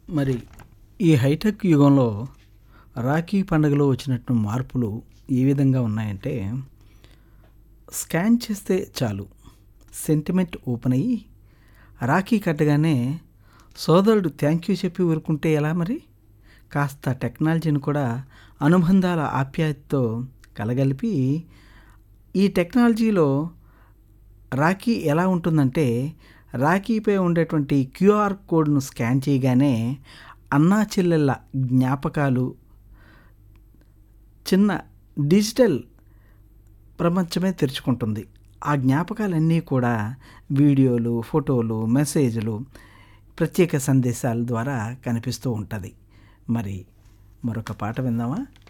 మరి ఈ హైటెక్ యుగంలో రాఖీ పండుగలో వచ్చినట్టు మార్పులు ఏ విధంగా ఉన్నాయంటే స్కాన్ చేస్తే చాలు సెంటిమెంట్ ఓపెన్ అయ్యి రాఖీ కట్టగానే సోదరుడు థ్యాంక్ యూ చెప్పి ఊరుకుంటే ఎలా మరి కాస్త టెక్నాలజీని కూడా అనుబంధాల ఆప్యాయతతో కలగలిపి ఈ టెక్నాలజీలో రాఖీ ఎలా ఉంటుందంటే రాఖీపై ఉండేటువంటి క్యూఆర్ కోడ్ను స్కాన్ చేయగానే అన్నా చెల్లెళ్ళ జ్ఞాపకాలు చిన్న డిజిటల్ ప్రపంచమే తెరుచుకుంటుంది ఆ జ్ఞాపకాలన్నీ కూడా వీడియోలు ఫోటోలు మెసేజ్లు ప్రత్యేక సందేశాల ద్వారా కనిపిస్తూ ఉంటుంది మరి మరొక పాట విందామా